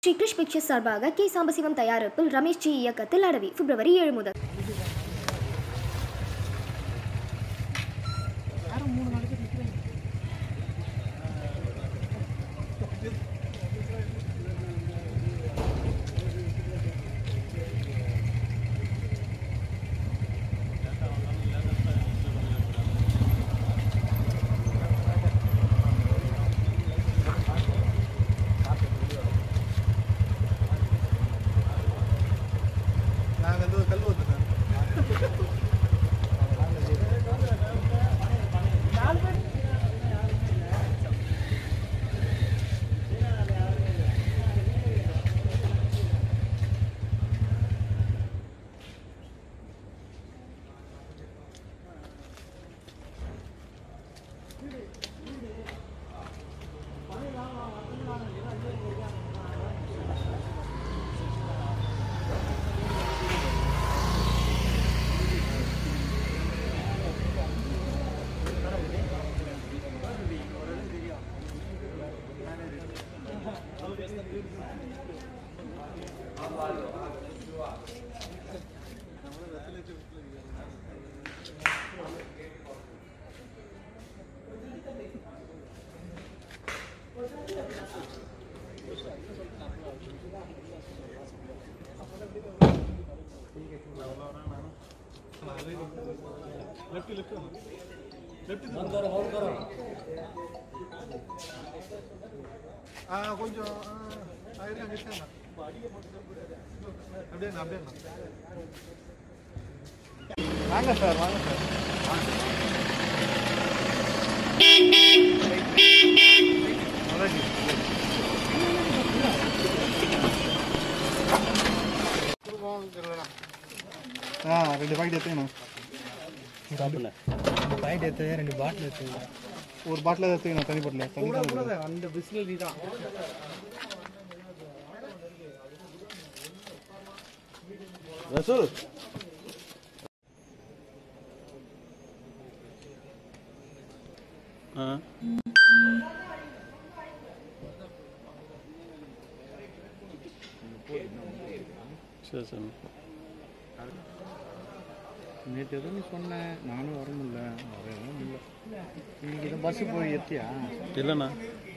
Sri Krish pictures சார்பாக K Sambasivam தயாரிப்பில் Ramesh G இயக்கத்தில் அடவி பிப்ரவரி ஏழு முதல் நாங்கள் வந்து ஒரு கல் ஊற்றுனேன் லெஃப்ட் லெஃப்ட் லெஃப்ட் ஆ கொஞ்சம் ஆ இருக்காங்க இருக்காங்க அப்படியே அப்படியே வாங்க சார் வாங்க சார் ஆ ரெண்டு பாக்கெட் எடுத்துக்கணும் பாயிண்ட் எடுத்து ரெண்டு பாட்டில் எடுத்து ஒரு பாட்டில் எடுத்துக்கணும் தனி பாட்டில் தனி பாட்டில் அந்த பிஸ்னரி தான் ரசூல் சரி சரி நேற்று எதுவும் நீ சொன்னேன் நானும் வர முடியல வரவும் முடியல இன்னைக்கு இதை பஸ்ஸு போய் எத்தியா இல்லைண்ணா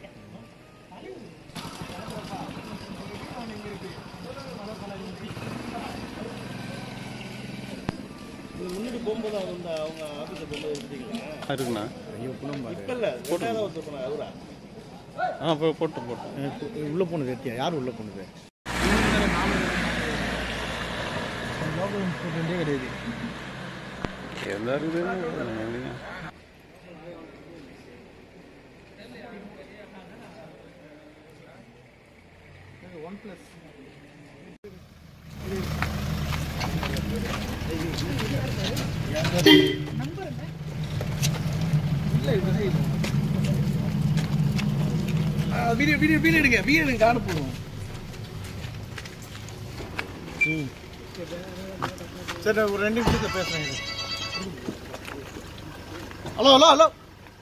முன்னாடி போகும்போது அவங்க அவங்க ஆஃபீஸில் போகும்போது எடுத்தீங்களா இருக்குண்ணா ஐயோ புலம் இப்போ இல்லை ரெண்டாயிரம் ஒருத்தர் போனா அவரா ஆ போ போட்டு போட்டு உள்ளே போனது எத்தியா யார் உள்ளே போனது லோக்கல் இன்ஸ்பெக்டரே கிடையாது எந்த இருக்குது எங்கேங்க one plus video video video எடுங்க வீடியோ எடுங்க காண போடுவோம் சரி ஒரு ரெண்டு நிமிஷத்தில் பேசுகிறேன் ஹலோ ஹலோ ஹலோ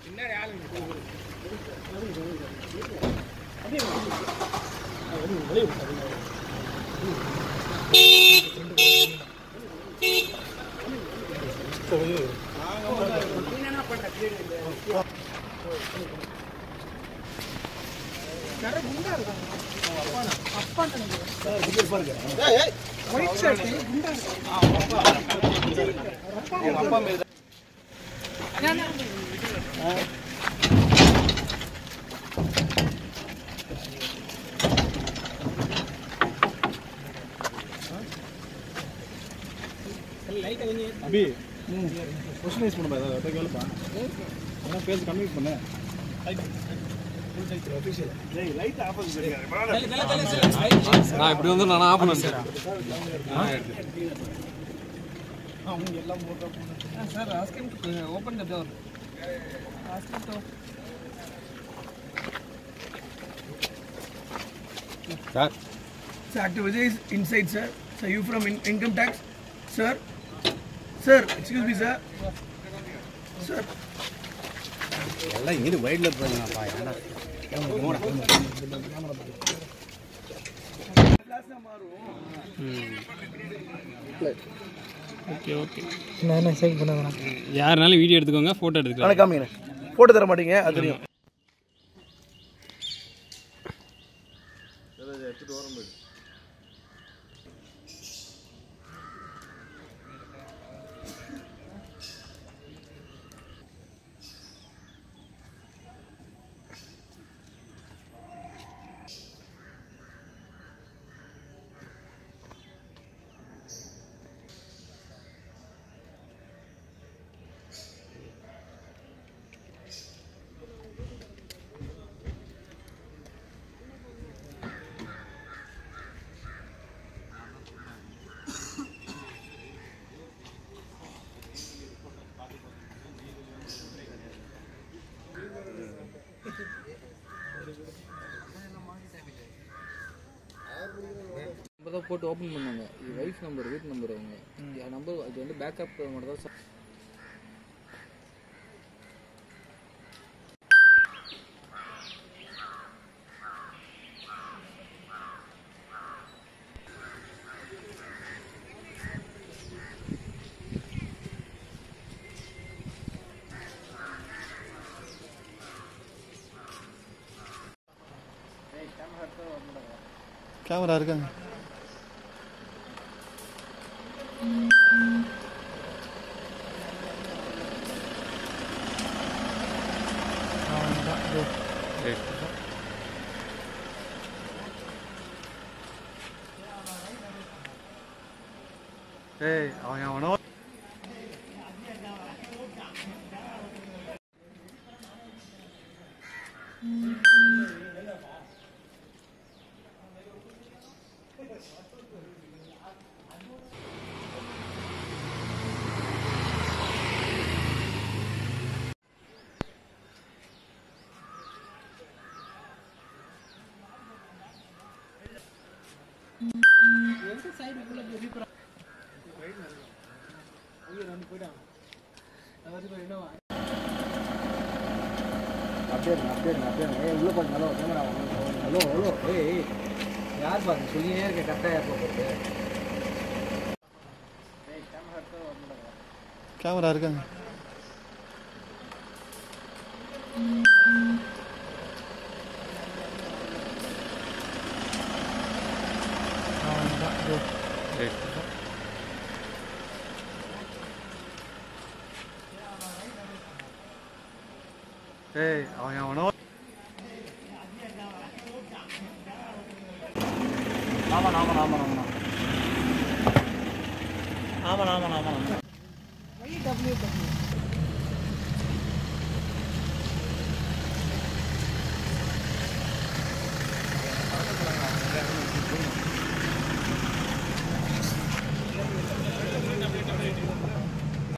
அபி கொஸ்டினைஸ் பண்ணுப்பா ஏதாவது கேளுப்பா அதான் பேச கம்மி பண்ண லைட் ஆஃப் நான் இப்படி வந்து நான் ஆஃப் பண்ணிட்டேன் அவங்க எல்லாம் மூட்டை sir asking open the door sir Sir, Active Vijay is inside, sir. Sir, you from in- income tax? Sir? Sir, excuse me, sir. Sir, எல்லாம் இங்கிட்டு வைடில் போயிருங்கப்பா ஏன்னா ஓகே ஓகே நான் என்ன செக் பண்ண யாருனாலும் வீடியோ எடுத்துக்கோங்க ஃபோட்டோ எடுத்துக்கலாம் நாளைக்கு காமிங்க போட்டு தர மாட்டீங்க அது தெரியும் நம்ம தான் போட்டு ஓப்பன் பண்ணாங்க இது வைஃப் நம்பர் வீட்டு நம்பர் அவங்க என் நம்பர் அது வந்து பேக்கப் மட்டும் தான் ச- கேமரா இருக்காங்க ஏய் அவன் அவனோ அப்படியே இருங்க அப்படியே இருங்க அப்படியே இருங்க ஏய் உள்ள பாருங்க ஹலோ கேமரா ஹலோ ஹலோ ஏய் யார் பாருங்க சொல்லினே இருக்க கரெக்டாக யார் போகிறது கேமரா இருக்காங்க ஏய் அவன் அவனோ ஆமாண்ணா ஆமாண்ணா ஆமாண்ணா ஆமாண்ணா ஆமாண்ணா ஆமாண்ணா ஆமாண்ணா